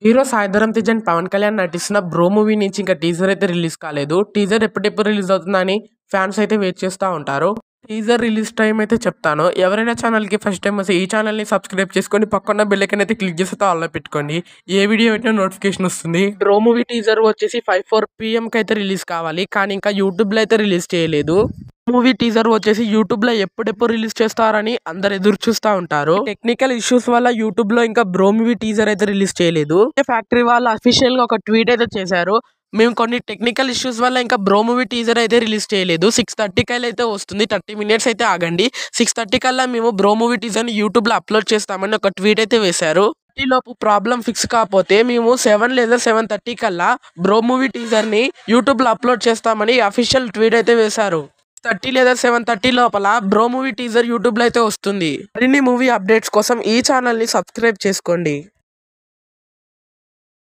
hero Saidharam Tej and Pawan Kalyan నటిస్తున్న bro movie నుంచి ఇంకా టీజర్ అయితే రిలీజ్ కాలేదు టీజర్ ఎప్పుడెప్పుడు రిలీజ్ అవుతుందని ఫ్యాన్స్ అయితే వెయిట్ చేస్తూ ఉంటారు టీజర్ రిలీజ్ టైం అయితే చెప్తాను ఎవరైనా ఛానల్కి ఫస్ట్ టైం వస్తే ఈ ఛానల్ని సబ్స్క్రైబ్ చేసుకొని పక్కన బెల్ ఐకన్ అయితే క్లిక్ చేస్తే ఆల్లో పెట్టుకోండి ఏ వీడియో పెట్టినా నోటిఫికేషన్ వస్తుంది బ్రో మూవీ టీజర్ వచ్చేసి ఫైవ్ ఫోర్ పిఎంకి అయితే రిలీజ్ కావాలి కానీ ఇంకా యూట్యూబ్లో అయితే రిలీజ్ చేయలేదు మూవీ టీజర్ వచ్చేసి యూట్యూబ్ లో ఎప్పుడెప్పుడు రిలీజ్ చేస్తారని అందరు ఎదురు చూస్తూ ఉంటారు టెక్నికల్ ఇష్యూస్ వల్ల యూట్యూబ్ లో ఇంకా బ్రో మూవీ టీజర్ అయితే రిలీజ్ చేయలేదు ఫ్యాక్టరీ వాళ్ళు అఫీషియల్ గా ఒక ట్వీట్ అయితే చేశారు మేము కొన్ని టెక్నికల్ ఇష్యూస్ వల్ల ఇంకా బ్రో మూవీ టీజర్ అయితే రిలీజ్ చేయలేదు సిక్స్ థర్టీ కల్లా అయితే వస్తుంది థర్టీ మినిట్స్ అయితే ఆగండి సిక్స్ థర్టీ కల్లా మేము బ్రో మూవీ టీజర్ ని యూట్యూబ్ లో అప్లోడ్ చేస్తామని ఒక ట్వీట్ అయితే వేశారు ఈ లోపు ప్రాబ్లం ఫిక్స్ కాకపోతే మేము సెవెన్ లేదా సెవెన్ థర్టీ కల్లా బ్రో మూవీ టీజర్ ని యూట్యూబ్ లో అప్లోడ్ చేస్తామని అఫీషియల్ ట్వీట్ అయితే వేశారు థర్టీ లేదా సెవెన్ థర్టీ లోపల బ్రో మూవీ టీజర్ యూట్యూబ్ లో అయితే వస్తుంది మరిన్ని మూవీ అప్డేట్స్ కోసం ఈ ఛానల్ ని సబ్స్క్రైబ్ చేసుకోండి